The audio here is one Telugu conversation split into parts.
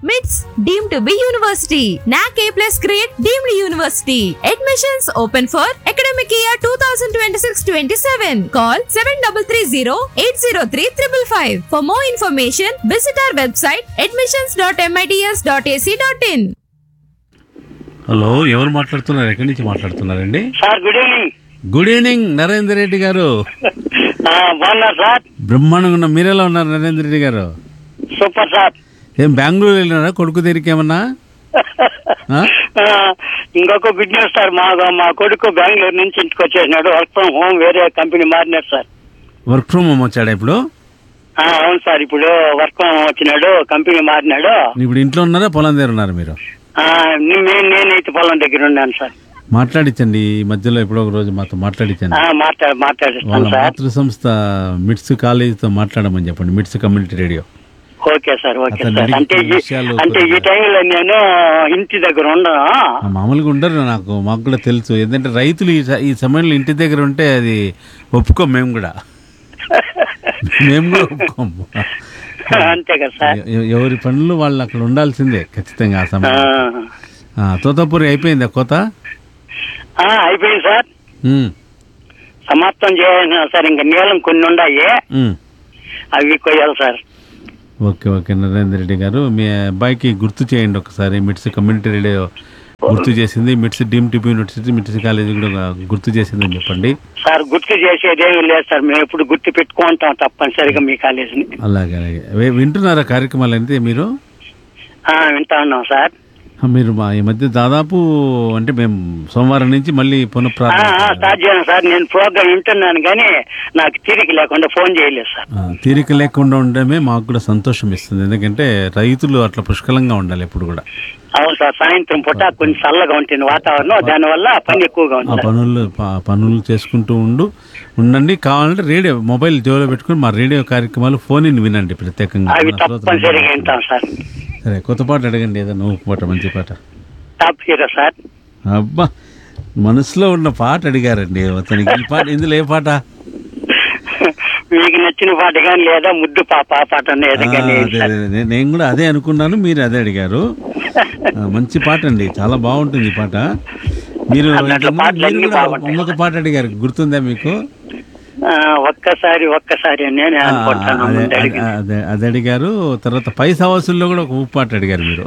MITS deemed to be university. NAC A plus grade deemed university. Admissions open for academic year 2026-27. Call 7330-803-555. For more information, visit our website admissions.mits.ac.in. Hello ఎవరు మాట్లాడుతున్నారు ఎక్కడి నుంచి మాట్లాడుతున్నారండి sir good evening good evening Narender Reddy garu ఆ, బాగున్నారు సార్ బ్రహ్మాండంగా ఉన్న మీరెలా ఉన్నారు నరేందర్ రెడ్డి గారు సూపర్ సార్ ఏం బెంగళూరు వెళ్ళినారా కొడుకు దగ్గరికి ఏమన్నా ఆ? ఆ, ఇంకొక గుడ్ న్యూస్ సార్ మా మా కొడుకు బెంగళూరు నుంచి ఇంటికి వచ్చేసినాడు వర్క్ ఫ్రమ్ హోమ్ వేరే కంపెనీ మారినాడు సార్ వర్క్ ఫ్రమ్ హోమ్ వచ్చాడా ఇప్పుడు ఆ, అవును సార్ ఇప్పుడు వర్క్ ఫ్రమ్ హోమ్ వచ్చినాడు కంపెనీ మారినాడు ఇప్పుడు ఇంట్లో ఉన్నారా పొలం దగ్గర ఉన్నారు మీరు ఆ, నే- నేను నేనైతే పొలం దగ్గర ఉన్నాను సార్ మాట్లాడించండి ఈ మధ్యలో ఎప్పుడో ఒక రోజు మాతో మాట్లాడించండి ఆ, మాట్లాడ వాళ్ళ మాట్లాడిస్తాను సార్ మాతృ సంస్థ మిట్స్ కాలేజీతో మాట్లాడమని చెప్పండి MITS community radio okay sir okay అతను సార్ అడిగిన అంటే ఈ- విషయాలు అంటే ఈ కొద్దిగా- టైంలో నేను ఇంటి దగ్గర ఉండను ఆ, మామూలుగా ఉండరు నాకు మాకు కూడా తెలుసు ఎందుకంటే రైతులు ఈ స- ఈ సమయంలో ఇంటి దగ్గర ఉంటే అది ఒప్పుకోం మేము కూడా మేము కూడా ఒప్పుకోము అంతే కదా సార్ ఎ- ఎవరి పనులు వాళ్ళు అక్కడ ఉండాల్సిందే ఖచ్చితంగా ఆ ఆ, సమయం తోతాపూరి అయిపోయిందా కోత ఆ, అయిపోయింది సార్ ఉమ్, సమాప్తం చేయాలి సార్ ఇంకా నీళ్ళం కొన్ని ఉన్నాయి ఉమ్. అవి కొయ్యాలి sir okay okay Narendra Reddy garu మీ అబ్బాయికి గుర్తు చేయండి ఒకసారి మిట్స్ కమ్యూనిటీ రేడియో గుర్తు చేసింది మిట్స్ డీమ్ టిప్ యూనివర్సిటీ మిట్స్ కాలేజీ కూడా గుర్తు చేసిందని చెప్పండి సార్ గుర్తు చేసేది ఏమీ లేదు సార్ మేము ఎప్పుడు గుర్తు పెట్టుకుంటాం తప్పనిసరిగా మీ కాలేజీని అలాగే అలాగే వే- వింటున్నారా కార్యక్రమాలు అయితే మీరు ఆ, వింటా ఉన్నాం సార్ ఆ, మీరు మా ఈ మధ్య దాదాపు అంటే మేము సోమవారం నుంచి మళ్ళీ ఆ, పునఃప్రారంభం ఆ, స్టార్ట్ చేయండి సార్ నేను ప్రోగ్రామ్ వింటున్నాను కానీ నాకు తిరిగి లేకుండా ఫోన్ చేయలేదు సార్ ఆ, తీరిక లేకుండా ఉండడమే మాకు కూడా సంతోషం ఇస్తుంది ఎందుకంటే రైతులు అట్లా పుష్కలంగా ఉండాలి ఎప్పుడు కూడా అవును సార్ సాయంత్రం పూట కొంచెం చల్లగా ఉంటుంది వాతావరణం దానివల్ల పని ఎక్కువగా ఆ ఉంది సార్. పనులు ప- పనులు చేసుకుంటూ ఉండు ఉండండి కావాలంటే రేడియో మొబైల్ జోలో పెట్టుకుని మా రేడియో కార్యక్రమాలు ఫోన్ ఇన్ వినండి ప్రత్యేకంగా అవి మన శ్రోతలు తప్పనిసరిగా వింటాం సార్ సరే కొత్త పాట అడగండి ఏదైనా ఊపు పాట మంచి పాట టాప్ హీరో సార్ అబ్బా మనసులో ఉన్న పాట అడిగారండి అతనికి ఈ పాట ఇందులో ఏ పాట మీకు నచ్చిన పాట కానీ లేదా ముద్దు పాప ఆ పాట ఆ, అనేది కానీ అదే, అదే, అదే. నేను కూడా అదే అనుకున్నాను మీరు అదే అడిగారు ఆ, మంచి పాట అండి చాలా బాగుంటుంది ఈ పాట మీరు అట్లాంటి ఇంతకుముందు పాటలు మీరు అన్నీ కూడా బాగుంటాయి. ఇంకొక పాట అడిగారు గుర్తుందా మీకు ఆ, ఒక్కసారి ఒక్కసారి అని నేను ఆ, అనుకుంటాను అదే ముందు అడిగి. అదే- అదే అదే అడిగారు తర్వాత పై సవాసుల్లో కూడా ఒక ఉప్పు పాట అడిగారు మీరు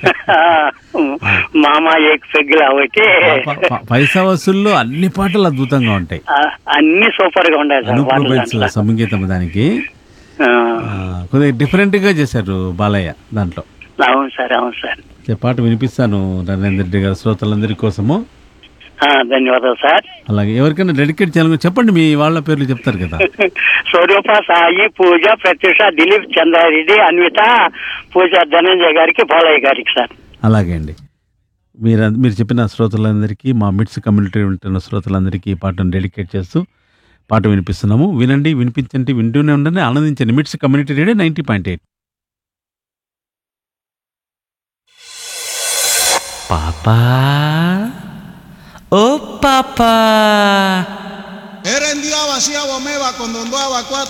మామ ఏక్ పెగ్గులా ఒకటి ప- ప- పై సవాసుల్లో అన్ని పాటలు అద్భుతంగా ఉంటాయి ఆ, అన్ని సూపర్ గా ఉండాలి సార్ అనూప్ వాళ్ళ రూబెన్స్ దాంట్లో. సంగీతం దానికి ఆ, ఆ, కొద్దిగా డిఫరెంట్ గా చేశారు బాలయ్య దాంట్లో అవును సార్ అవును సార్ ఈ పాట వినిపిస్తాను నరేంద్ర రెడ్డి గారి శ్రోతలందరి కోసము ఆ, ధన్యవాదాలు సార్ అలాగే ఎవరికైనా డెడికేట్ చేయాలని చెప్పండి మీ వాళ్ళ పేర్లు చెప్తారు కదా స్వరూప సాయి పూజ ప్రత్యూష దిలీప్ చంద్రారెడ్డి అన్విత పూజ ధనంజయ గారికి బాలయ్య గారికి సార్ అలాగే అండి మీరు మీరు చెప్పిన శ్రోతలందరికీ మా మిట్స్ కమ్యూనిటీ ఉంటున్న శ్రోతలందరికీ ఈ పాటను డెడికేట్ చేస్తూ పాట వినిపిస్తున్నాము వినండి వినిపించండి వింటూనే ఉండండి ఆనందించండి MITS community radio ninety point eight Papá. Oh, papá. Era en día vacía bomeba cuando andaba cuatro.